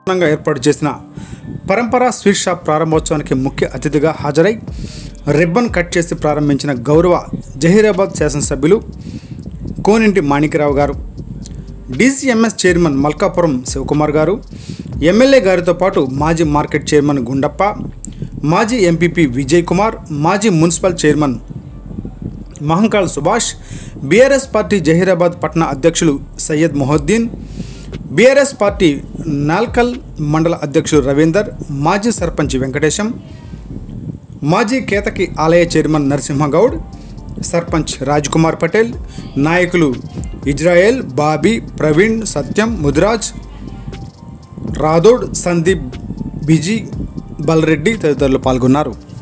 ఘనంగా ఏర్పాటు చేసిన పరంపర స్వీట్ షాప్ ప్రారంభోత్సవానికి ముఖ్య అతిథిగా హాజరై రిబ్బన్ కట్ చేసి ప్రారంభించిన గౌరవ జహీరాబాద్ శాసనసభ్యులు కోనింటి మాణిక్యరావు గారు డీసీఎంఎస్ చైర్మన్ మల్కాపురం శివకుమార్ గారు ఎమ్మెల్యే గారితో పాటు మాజీ మార్కెట్ చైర్మన్ గుండప్ప మాజీ ఎంపీపీ విజయ్ కుమార్ మాజీ municipal chairman Mahankal Subhash BRS party Zaheerabad పట్టణ అధ్యక్షులు సయ్యద్ మొహద్దీన్ బీఆర్ఎస్ పార్టీ నాల్కల్ మండల అధ్యక్షులు రవీందర్ మాజీ సర్పంచ్ వెంకటేశం మాజీ కేతకి ఆలయ చైర్మన్ నరసింహగౌడ్ సర్పంచ్ రాజ్కుమార్ పటేల్ నాయకులు ఇజ్రాయెల్ బాబీ ప్రవీణ్ సత్యం ముదిరాజ్ రాథోడ్ సందీప్ బిజీ బల్రెడ్డి తదితరులు పాల్గొన్నారు